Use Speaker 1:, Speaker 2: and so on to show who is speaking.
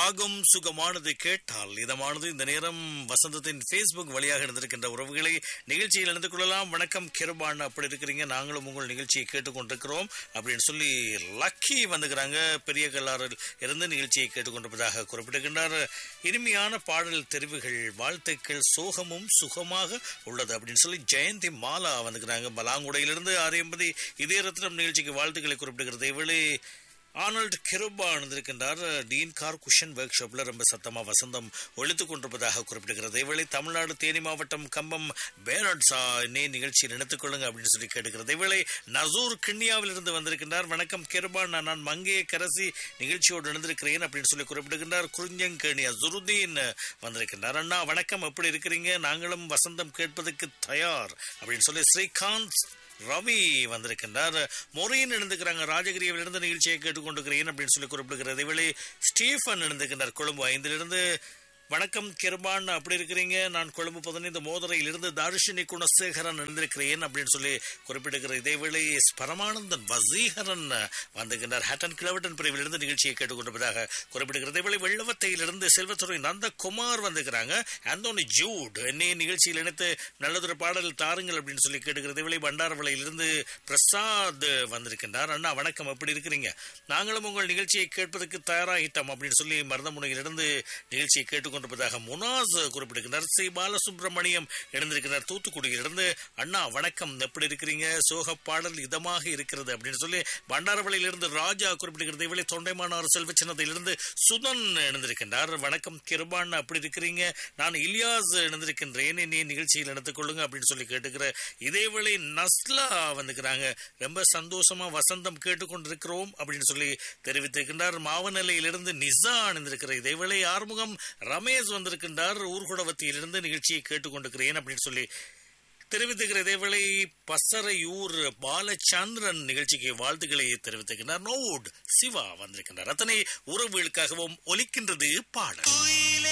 Speaker 1: ராகம் சுகமானது கேட்டால் இதமானது இந்த நேரம் வசந்தத்தின் ஃபேஸ்புக் வழியாக இருந்திருக்கின்ற உறவுகளை நிகழ்ச்சியில் இணைந்து கொள்ளலாம் வணக்கம் கிருபான் அப்படி இருக்கிறீங்க நாங்களும் உங்கள் நிகழ்ச்சியை கேட்டுக்கொண்டிருக்கிறோம் அப்படின்னு சொல்லி லக்கி வந்துக்கிறாங்க பெரிய கல்லாரில் இருந்து நிகழ்ச்சியை கேட்டுக்கொண்டிருப்பதாக குறிப்பிட்டிருக்கின்றார் இனிமையான பாடல் தெரிவுகள் வாழ்த்துக்கள் சோகமும் சுகமாக உள்ளது அப்படின்னு சொல்லி ஜெயந்தி மாலா வந்துக்கிறாங்க பலாங்குடையிலிருந்து ஆறு எண்பது இதே ரத்னம் நிகழ்ச்சிக்கு வாழ்த்துக்களை குறிப்பிடுகிறது இவளே ஆனல்ட் கிருபா இருந்திருக்கின்றார் டீன் கார் குஷன் ஒர்க் ஷாப்ல ரொம்ப சத்தமா வசந்தம் ஒழித்துக் கொண்டிருப்பதாக குறிப்பிடுகிறது இவளை தமிழ்நாடு தேனி மாவட்டம் கம்பம் பேரட்ஸா நே நிகழ்ச்சியில் நினைத்துக் கொள்ளுங்க அப்படின்னு சொல்லி கேட்டுக்கிறது இவளை நசூர் கிண்ணியாவில் இருந்து வந்திருக்கின்றார் வணக்கம் கிருபா நான் நான் மங்கைய கரசி நிகழ்ச்சியோடு இணைந்திருக்கிறேன் அப்படின்னு சொல்லி குறிப்பிடுகின்றார் குறிஞ்சங்கேணி அசுருதீன் வந்திருக்கின்றார் அண்ணா வணக்கம் எப்படி இருக்கிறீங்க நாங்களும் வசந்தம் கேட்பதற்கு தயார் அப்படின்னு சொல்லி ஸ்ரீகாந்த் ரவி வந்திருக்கின்றார் மொரியின் எழுந்துக்கிறாங்க ராஜகிரியில் இருந்து நிகழ்ச்சியை கேட்டுக்கொண்டிருக்கிறேன் அப்படின்னு சொல்லி குறிப்பிடுகிறது இவளே ஸ்டீஃபன் எழுந்துக்கின்றார் கொழும்பு ஐந்திலிருந்து வணக்கம் கிருபான் அப்படி இருக்கிறீங்க நான் கொழும்பு பதினைந்து மோதரையில் இருந்து தாரிஷினி குணசேகரன் எழுந்திருக்கிறேன் அப்படின்னு சொல்லி குறிப்பிடுகிற இதேவேளை பரமானந்தன் வசீகரன் வந்திருக்கின்றார் ஹேட்டன் கிளவட்டன் பிரிவில் இருந்து நிகழ்ச்சியை கேட்டுக்கொண்டிருப்பதாக குறிப்பிடுகிறது இதேவேளை வெள்ளவத்தையிலிருந்து செல்வத்துறை நந்தகுமார் வந்திருக்கிறாங்க ஆந்தோனி ஜூட் என்னை நிகழ்ச்சியில் இணைத்து நல்லதொரு பாடல் தாருங்கள் அப்படின்னு சொல்லி கேட்டுக்கிறது இதேவேளை பண்டாரவளையிலிருந்து பிரசாத் வந்திருக்கின்றார் அண்ணா வணக்கம் எப்படி இருக்கிறீங்க நாங்களும் உங்கள் நிகழ்ச்சியை கேட்பதற்கு தயாராகிட்டோம் அப்படின்னு சொல்லி மருதமுனையிலிருந்து நிகழ்ச்சியை கேட்டுக்கொண்டு கொண்டிருப்பதாக முனாஸ் குறிப்பிடுகிறார் சி பாலசுப்ரமணியம் எழுந்திருக்கிறார் தூத்துக்குடியிலிருந்து அண்ணா வணக்கம் எப்படி இருக்கிறீங்க சோக பாடல் இதமாக இருக்கிறது அப்படின்னு சொல்லி பண்டாரவளையிலிருந்து ராஜா குறிப்பிடுகிறது இவளை தொண்டைமானார் செல்வ சின்னத்திலிருந்து சுதன் எழுந்திருக்கின்றார் வணக்கம் கிருபான் அப்படி இருக்கிறீங்க நான் இலியாஸ் எழுந்திருக்கின்றேன் நீ நிகழ்ச்சியில் எடுத்துக் கொள்ளுங்க அப்படின்னு சொல்லி கேட்டுக்கிற இதேவேளை நஸ்லா வந்துக்கிறாங்க ரொம்ப சந்தோஷமா வசந்தம் கேட்டுக்கொண்டிருக்கிறோம் அப்படின்னு சொல்லி தெரிவித்திருக்கின்றார் மாவநிலையிலிருந்து நிசா அணிந்திருக்கிற இதேவேளை ஆறுமுகம் ரமேஷ் வந்திருக்கின்றார் ஊர்குடவத்தியிலிருந்து நிகழ்ச்சியை கேட்டுக்கொண்டிருக்கிறேன் அப்படின்னு சொல்லி தெரிவித்துக்கிற இதேவேளை பசரையூர் பாலச்சந்திரன் நிகழ்ச்சிக்கு வாழ்த்துக்களை தெரிவித்துக்கின்றார் நோட் சிவா வந்திருக்கின்றார் அத்தனை உறவுகளுக்காகவும் ஒலிக்கின்றது பாடல்